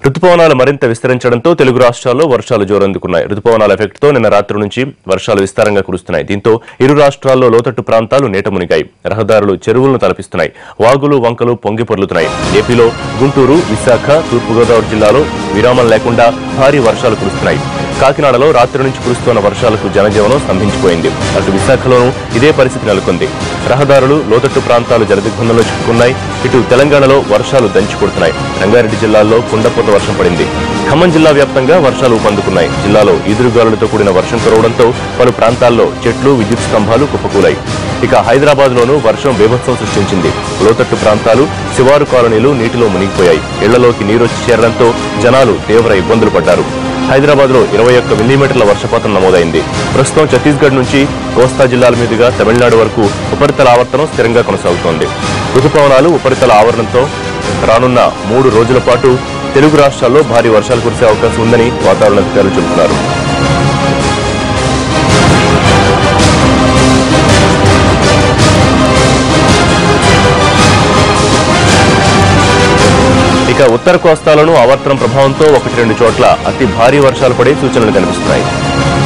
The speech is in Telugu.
రుతుపవనాలు మరింత విస్తరించడంతో తెలుగు రాష్ట్రాల్లో వర్షాలు జోరందుకున్నాయి రుతుపవనాల ఎఫెక్ట్ తో నిన్న రాత్రి నుంచి వర్షాలు విస్తారంగా కురుస్తున్నాయి దీంతో ఇరు రాష్ట్రాల్లో లోతట్టు ప్రాంతాలు నీట మునిగాయి రహదారులు చెరువులను తలపిస్తున్నాయి వాగులు వంకలు పొంగి పొర్లుతున్నాయి ఏపీలో గుంటూరు విశాఖ తూర్పుగోదావరి జిల్లాలో విరామం లేకుండా భారీ వర్షాలు కురుస్తున్నాయి కాకినాడలో రాత్రి నుంచి కురుస్తున్న వర్షాలకు జనజీవనం స్తంభించిపోయింది అటు విశాఖలోనూ ఇదే పరిస్థితి నెలకొంది రహదారులు లోతట్టు ప్రాంతాలు జలదిగ్బంధంలో చిక్కుకున్నాయి ఇటు తెలంగాణలో వర్షాలు దంచి కొడుతున్నాయి రంగారెడ్డి జిల్లాలో కుండపోత వర్షం పడింది ఖమ్మం జిల్లా వ్యాప్తంగా వర్షాలు ఊపందుకున్నాయి జిల్లాలో ఈదురుగాలులతో కూడిన వర్షం కురవడంతో పలు ప్రాంతాల్లో చెట్లు విద్యుత్ స్తంభాలు కుప్పకూలాయి ఇక హైదరాబాద్ లోనూ వర్షం బీభత్సం సృష్టించింది లోతట్టు ప్రాంతాలు శివారు కాలనీలు నీటిలో మునిగిపోయాయి ఇళ్లలోకి నీరొచ్చి చేరడంతో జనాలు తీవ్ర ఇబ్బందులు పడ్డారు హైదరాబాద్ లో ఇరవై ఒక్క మిల్లీమీటర్ల వర్షపాతం నమోదైంది ప్రస్తుతం ఛత్తీస్గఢ్ నుంచి కోస్తా జిల్లాల మీదుగా తమిళనాడు వరకు ఉపరితల ఆవర్తనం స్థిరంగా కొనసాగుతోంది రుతుపవనాలు ఉపరితల ఆవరణంతో రానున్న మూడు రోజుల పాటు తెలుగు రాష్ట్రాల్లో భారీ వర్షాలు కురిసే అవకాశం ఉందని వాతావరణ అధికారులు చెబుతున్నారు ఇక ఉత్తర కోస్తాలోనూ ఆవర్తనం ప్రభావంతో ఒకటి రెండు చోట్ల అతి భారీ వర్షాలు పడే సూచనలు కనిపిస్తున్నాయి